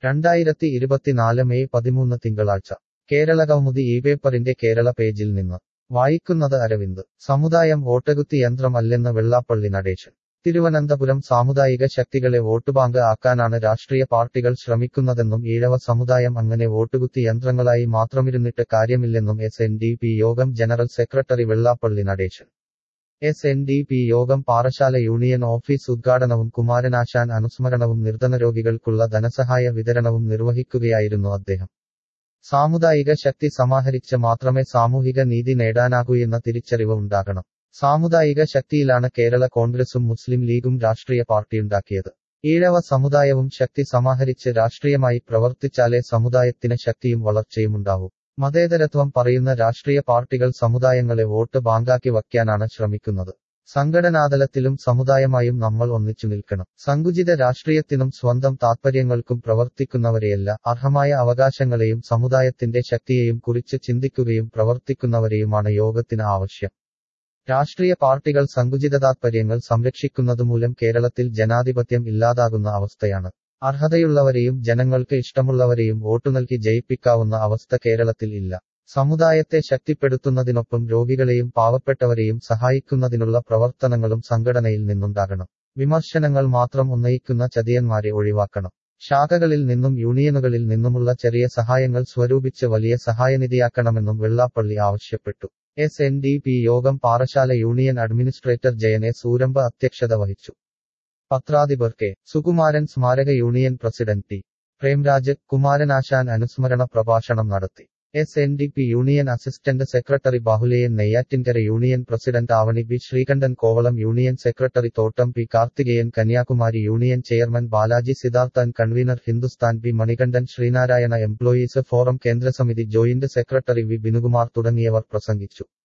രണ്ടായിരത്തി ഇരുപത്തിനാല് മെയ് പതിമൂന്ന് തിങ്കളാഴ്ച കേരള കൗമുദി ഈ പേപ്പറിന്റെ കേരള പേജിൽ നിന്ന് വായിക്കുന്നത് അരവിന്ദ് സമുദായം വോട്ടുകുത്തി യന്ത്രം അല്ലെന്ന് വെള്ളാപ്പള്ളി നടേശൻ തിരുവനന്തപുരം സാമുദായിക ശക്തികളെ വോട്ടുബാങ്ക് ആക്കാനാണ് രാഷ്ട്രീയ പാർട്ടികൾ ശ്രമിക്കുന്നതെന്നും ഈഴവ സമുദായം അങ്ങനെ വോട്ടുകുത്തി യന്ത്രങ്ങളായി മാത്രമിരുന്നിട്ട് കാര്യമില്ലെന്നും എസ് എൻ ഡി പി യോഗം general secretary Vellappally Natesan S N D P യോഗം പാറശാല യൂണിയൻ ഓഫീസ് ഉദ്ഘാടനവും കുമാരനാശാൻ അനുസ്മരണവും നിർധനരോഗികൾക്കുള്ള ധനസഹായ വിതരണവും നിർവഹിക്കുകയായിരുന്നു അദ്ദേഹം സാമുദായിക ശക്തി സമാഹരിച്ച് മാത്രമേ സാമൂഹിക നീതി നേടാനാകൂ എന്ന തിരിച്ചറിവ് ഉണ്ടാകണം സാമുദായിക ശക്തിയിലാണ് കേരള കോൺഗ്രസും മുസ്ലിം ലീഗും രാഷ്ട്രീയ പാർട്ടിയുണ്ടാക്കിയത് ഈഴവ സമുദായവും ശക്തി സമാഹരിച്ച് രാഷ്ട്രീയമായി പ്രവർത്തിച്ചാലേ സമുദായത്തിന് ശക്തിയും വളർച്ചയുമുണ്ടാവൂ മതേതരത്വം പറയുന്ന രാഷ്ട്രീയ പാർട്ടികൾ സമുദായങ്ങളെ വോട്ട് ബാങ്കാക്കി വയ്ക്കാനാണ് ശ്രമിക്കുന്നത് സംഘടനാതലത്തിലും സമുദായമായും നമ്മൾ ഒന്നിച്ചു നിൽക്കണം സങ്കുചിത രാഷ്ട്രീയത്തിനും സ്വന്തം താത്പര്യങ്ങൾക്കും പ്രവർത്തിക്കുന്നവരെയല്ല അർഹമായ അവകാശങ്ങളെയും സമുദായത്തിന്റെ ശക്തിയെയും കുറിച്ച് ചിന്തിക്കുകയും പ്രവർത്തിക്കുന്നവരെയുമാണ് യോഗത്തിന് ആവശ്യം രാഷ്ട്രീയ പാർട്ടികൾ സങ്കുചിത താത്പര്യങ്ങൾ സംരക്ഷിക്കുന്നതുമൂലം കേരളത്തിൽ ജനാധിപത്യം ഇല്ലാതാകുന്ന അവസ്ഥയാണ് അർഹതയുള്ളവരെയും ജനങ്ങൾക്ക് ഇഷ്ടമുള്ളവരെയും വോട്ടു നൽകി ജയിപ്പിക്കാവുന്ന അവസ്ഥ കേരളത്തിൽ ഇല്ല സമുദായത്തെ ശക്തിപ്പെടുത്തുന്നതിനൊപ്പം രോഗികളെയും പാവപ്പെട്ടവരെയും സഹായിക്കുന്നതിനുള്ള പ്രവർത്തനങ്ങളും സംഘടനയിൽ നിന്നുണ്ടാകണം വിമർശനങ്ങൾ മാത്രം ഉന്നയിക്കുന്ന ചതിയന്മാരെ ഒഴിവാക്കണം ശാഖകളിൽ നിന്നും യൂണിയനുകളിൽ നിന്നുമുള്ള ചെറിയ സഹായങ്ങൾ സ്വരൂപിച്ച് വലിയ സഹായനിധിയാക്കണമെന്നും വെള്ളാപ്പള്ളി ആവശ്യപ്പെട്ടു എസ് എൻ ഡി പി യോഗം പാറശാല യൂണിയൻ അഡ്മിനിസ്ട്രേറ്റർ ജയനെ സൂരംബ അധ്യക്ഷത വഹിച്ചു പത്രാധിപർ കെ സുകുമാരൻ സ്മാരക union president T Premraj Kumaranasan അനുസ്മരണ പ്രഭാഷണം നടത്തി S N D P union assistant secretary Bahuleyan Neyyattinkara union president Avani B Sreekandan Kovalam union secretary Thottam P Karthikeyan Kanyakumari union chairman Balaji Siddharthan convener Hindustan B Manikandan Sreenarayana employees forum കേന്ദ്രസമിതി ജോയിന്റ് സെക്രട്ടറി വി ബിനുകുമാർ തുടങ്ങിയവർ പ്രസംഗിച്ചു